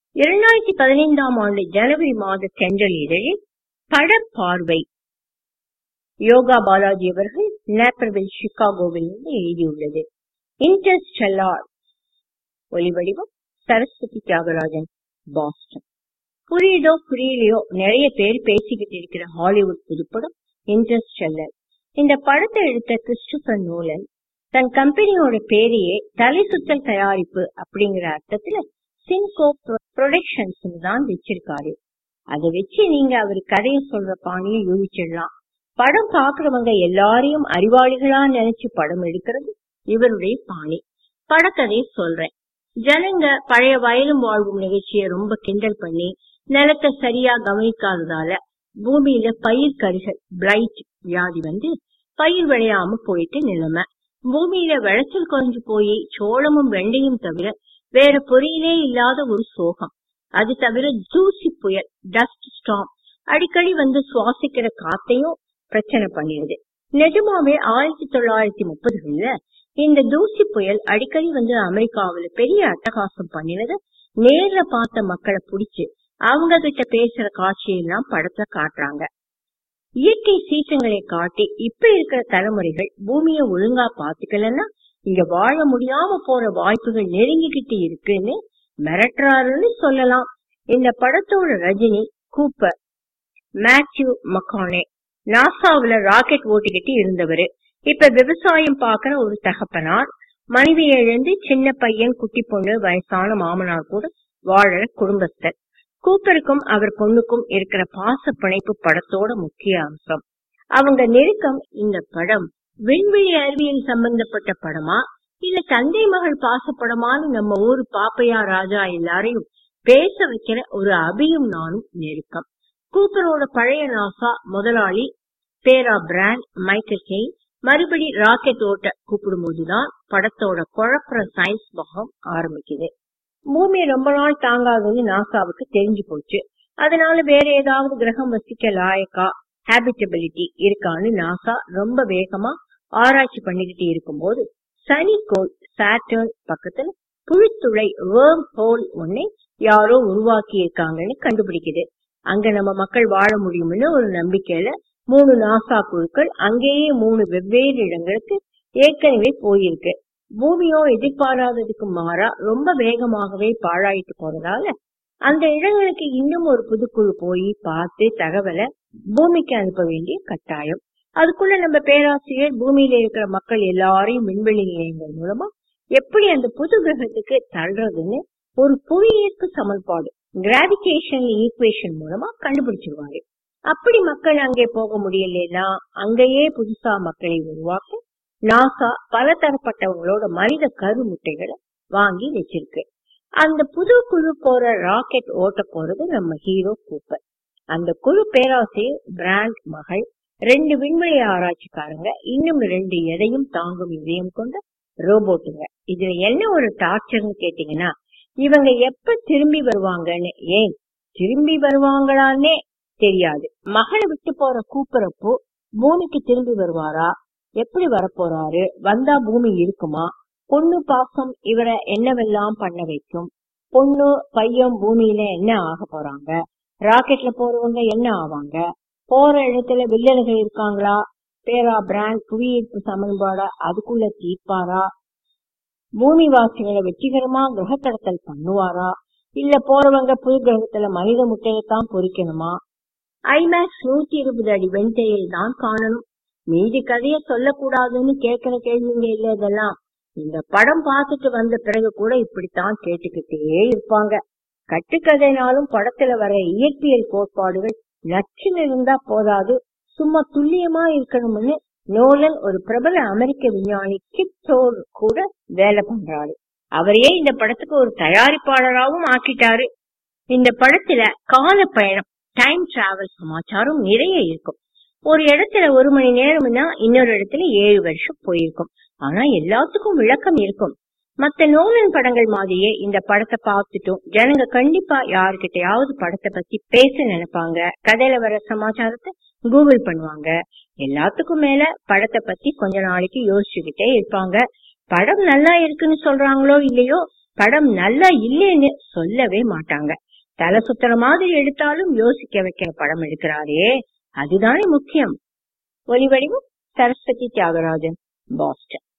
இரண்டாயிரத்தி பதினைந்தாம் ஆண்டு ஜனவரி மாத தென்றல் இதழில் படப்பார்வை யோகா பாலாஜி அவர்கள் நேப்பர்வில் சிகாகோவில் இருந்து எழுதியுள்ளது இன்டர்ஸ்டெல்லார் ஒலிவடிவம் சரஸ்வதி தியாகராஜன் பாஸ்டன் புரியுதோ புரியலையோ நிறைய பேர் பேசிக்கிட்டு இருக்கிற ஹாலிவுட் புதுப்படம் இன்டர்ஸ்டெல்லர் இந்த படத்தை எடுத்த கிறிஸ்டபர் நோலன் தன் கம்பெனியோட பேரையே தலை சுத்தல் தயாரிப்பு அப்படிங்கிற அர்த்தத்துல சின்கோ ப்ரொடக்ஷன்ஸ் தான் வச்சிருக்காரு அதை வச்சு நீங்க அவர் கதையை சொல்ற பாணியை யூகிச்சிடலாம் படம் பாக்குறவங்க எல்லாரையும் அறிவாளிகளா நினைச்சு படம் எடுக்கிறது இவருடைய பாணி படக்கதையை சொல்றேன் ஜனங்க பழைய வயலும் வாழ்வும் நிகழ்ச்சியை ரொம்ப கிண்டல் பண்ணி நிலத்தை சரியா கவனிக்காததால பூமியில பயிர் கருகள் பிளைட் வியாதி வந்து பயிர் விளையாம போயிட்டு நிலைமை பூமியில விளைச்சல் குறைஞ்சு போய் சோளமும் வெண்டையும் தவிர வேற பொறியிலே இல்லாத ஒரு சோகம் அது தவிர தூசி புயல் டஸ்ட் ஸ்டாம் அடிக்கடி வந்து சுவாசிக்கிற காத்தையும் பிரச்சனை பண்ணிடுது நிஜமாவே ஆயிரத்தி தொள்ளாயிரத்தி முப்பதுகள்ல இந்த தூசி புயல் அடிக்கடி வந்து அமெரிக்காவில பெரிய அட்டகாசம் பண்ணினது நேர்ல பார்த்த மக்களை புடிச்சு அவங்க கிட்ட பேசுற காட்சியெல்லாம் படத்துல காட்டுறாங்க இயற்கை சீற்றங்களை காட்டி இப்ப இருக்கிற தலைமுறைகள் பூமியை ஒழுங்கா பாத்துக்கலன்னா இங்க வாழ முடியாம போற வாய்ப்புகள் நெருங்கிக்கிட்டு இருக்குன்னு மிரட்டுறாருன்னு சொல்லலாம் இந்த படத்தோட ரஜினி கூப்பர் மேத்யூ மக்கானே நாசாவுல ராக்கெட் ஓட்டிக்கிட்டு இருந்தவரு இப்ப விவசாயம் பாக்குற ஒரு தகப்பனார் மனைவி இழந்து சின்ன பையன் குட்டி பொண்ணு வயசான மாமனார் கூட வாழற குடும்பஸ்தர் கூப்பருக்கும் அவர் பொண்ணுக்கும் இருக்கிற பாச பிணைப்பு படத்தோட முக்கிய அம்சம் அவங்க நெருக்கம் இந்த படம் விண்வெளி அறிவியல் சம்பந்தப்பட்ட படமா இல்ல தந்தை மகள் பாசப்படமான்னு நம்ம ஊரு பாப்பையா ராஜா எல்லாரையும் பேச வைக்கிற ஒரு அபியும் நானும் நெருக்கம் கூப்பரோட பழைய நாசா முதலாளி பேரா பிராண்ட் மைக்கேல் கெயின் மறுபடி ராக்கெட் ஓட்ட கூப்பிடும் போதுதான் படத்தோட குழப்புற சயின்ஸ் பாகம் ஆரம்பிக்குது பூமி ரொம்ப நாள் தாங்காதுன்னு நாசாவுக்கு தெரிஞ்சு போச்சு அதனால வேற ஏதாவது கிரகம் வசிக்க லாயக்கா ஹேபிட்டபிலிட்டி இருக்கான்னு நாசா ரொம்ப வேகமா ஆராய்ச்சி பண்ணிக்கிட்டு இருக்கும்போது சனி கோள் சாட்டர்ன் பக்கத்துல புழுத்துளை வேர்ம் ஹோல் ஒன்னை யாரோ உருவாக்கி இருக்காங்கன்னு கண்டுபிடிக்குது அங்க நம்ம மக்கள் வாழ முடியும்னு ஒரு நம்பிக்கையில மூணு நாசா குழுக்கள் அங்கேயே மூணு வெவ்வேறு இடங்களுக்கு ஏற்கனவே போயிருக்கு பூமியோ எதிர்பாராததுக்கு மாறா ரொம்ப வேகமாகவே பாழாயிட்டு போறதால அந்த இடங்களுக்கு இன்னும் ஒரு புதுக்குழு போய் பார்த்து தகவலை பூமிக்கு அனுப்ப வேண்டிய கட்டாயம் அதுக்குள்ள நம்ம பேராசிரியர் பூமியில இருக்கிற மக்கள் எல்லாரையும் விண்வெளி நிலையங்கள் மூலமா எப்படி அந்த புது கிரகத்துக்கு தள்ளுறதுன்னு ஒரு புவியீர்ப்பு சமன்பாடு கிராவிடேஷன் ஈக்குவேஷன் மூலமா கண்டுபிடிச்சிருவாரு அப்படி மக்கள் அங்கே போக முடியலன்னா அங்கேயே புதுசா மக்களை உருவாக்க நாசா பல தரப்பட்டவங்களோட மனித கரு முட்டைகளை வாங்கி வச்சிருக்கு அந்த புது குழு போற ராக்கெட் ஓட்ட போறது நம்ம ஹீரோ கூப்பர் அந்த குழு பேராசிரியர் பிராண்ட் மகள் ரெண்டு விண்வெளி ஆராய்ச்சிக்காரங்க இன்னும் ரெண்டு எதையும் தாங்கும் இதயம் கொண்ட ரோபோட்டுங்க இதுல என்ன ஒரு டார்ச்சர்னு கேட்டீங்கன்னா இவங்க எப்ப திரும்பி வருவாங்கன்னு ஏன் திரும்பி வருவாங்களான்னே தெரியாது மகளை விட்டு போற கூப்பிடப்போ பூமிக்கு திரும்பி வருவாரா எப்படி வரப்போறாரு வந்தா பூமி இருக்குமா பொண்ணு பாசம் இவரை என்னவெல்லாம் பண்ண வைக்கும் பொண்ணு பையன் பூமியில என்ன ஆக போறாங்க ராக்கெட்ல போறவங்க என்ன ஆவாங்க போற இடத்துல வில்லன்கள் இருக்காங்களா பேரா பிராண்ட் புவியீர்ப்பு சமன்பாடா அதுக்குள்ள தீர்ப்பாரா பூமிவாசிகளை வெற்றிகரமா கிரக கடத்தல் பண்ணுவாரா இல்ல போறவங்க புது கிரகத்துல மனித முட்டையத்தான் பொறிக்கணுமா ஐமேக்ஸ் நூத்தி இருபது அடி வெண்டையில் தான் காணணும் மீதி கதைய சொல்லக்கூடாதுன்னு கேட்கிற கேள்விங்க இல்ல இதெல்லாம் இந்த படம் பார்த்துட்டு வந்த பிறகு கூட இப்படித்தான் கேட்டுக்கிட்டே இருப்பாங்க கட்டுக்கதைனாலும் படத்துல வர இயற்பியல் கோட்பாடுகள் நச்சுன்னு இருந்தா போதாது சும்மா துல்லியமா இருக்கணும்னு நோலன் ஒரு பிரபல அமெரிக்க விஞ்ஞானி கிப்டோர் கூட வேலை பண்றாரு அவரையே இந்த படத்துக்கு ஒரு தயாரிப்பாளராகவும் ஆக்கிட்டாரு இந்த படத்துல கால பயணம் டைம் டிராவல் சமாச்சாரம் நிறைய இருக்கும் ஒரு இடத்துல ஒரு மணி நேரம்னா இன்னொரு இடத்துல ஏழு வருஷம் போயிருக்கும் ஆனா எல்லாத்துக்கும் விளக்கம் இருக்கும் மத்த நோலன் படங்கள் மாதிரியே இந்த படத்தை பார்த்துட்டும் ஜனங்க கண்டிப்பா யாருக்கிட்டையாவது படத்தை பத்தி பேச நினைப்பாங்க கதையில வர சமாச்சாரத்தை கூகுள் பண்ணுவாங்க எல்லாத்துக்கும் மேல படத்தை பத்தி கொஞ்ச நாளைக்கு யோசிச்சுக்கிட்டே இருப்பாங்க படம் நல்லா இருக்குன்னு சொல்றாங்களோ இல்லையோ படம் நல்லா இல்லைன்னு சொல்லவே மாட்டாங்க தலை சுத்துற மாதிரி எடுத்தாலும் யோசிக்க வைக்கிற படம் எடுக்கிறாரே அதுதானே முக்கியம் ஒலிவடிவம் சரஸ்வதி தியாகராஜன் பாஸ்டன்